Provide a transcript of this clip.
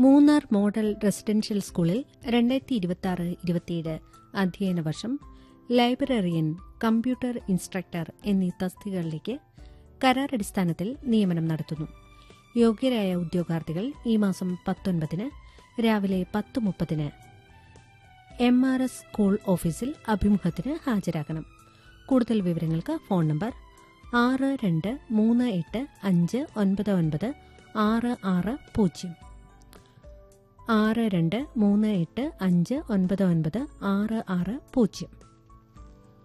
Munnar model residential സ്കൂളിൽ രണ്ടായിരത്തി ഇരുപത്തി ആറ് ഇരുപത്തിയേഴ് അധ്യയന വർഷം ലൈബ്രറിയൻ കമ്പ്യൂട്ടർ ഇൻസ്ട്രക്ടർ എന്നീ തസ്തികകളിലേക്ക് കരാറടിസ്ഥാനത്തിൽ നിയമനം നടത്തുന്നു യോഗ്യരായ ഉദ്യോഗാർത്ഥികൾ ഈ മാസം പത്തൊൻപതിന് രാവിലെ പത്ത് മുപ്പതിന് എം ആർ എസ് സ്കൂൾ ഓഫീസിൽ അഭിമുഖത്തിന് ഹാജരാക്കണം കൂടുതൽ വിവരങ്ങൾക്ക് ഫോൺ നമ്പർ ആറ് രണ്ട് മൂന്ന് എട്ട് അഞ്ച് ഒൻപത് ഒൻപത് ആറ് ആറ് പൂജ്യം ആറ് രണ്ട് മൂന്ന് എട്ട് അഞ്ച് ഒൻപത് ഒൻപത് ആറ് ആറ് പൂജ്യം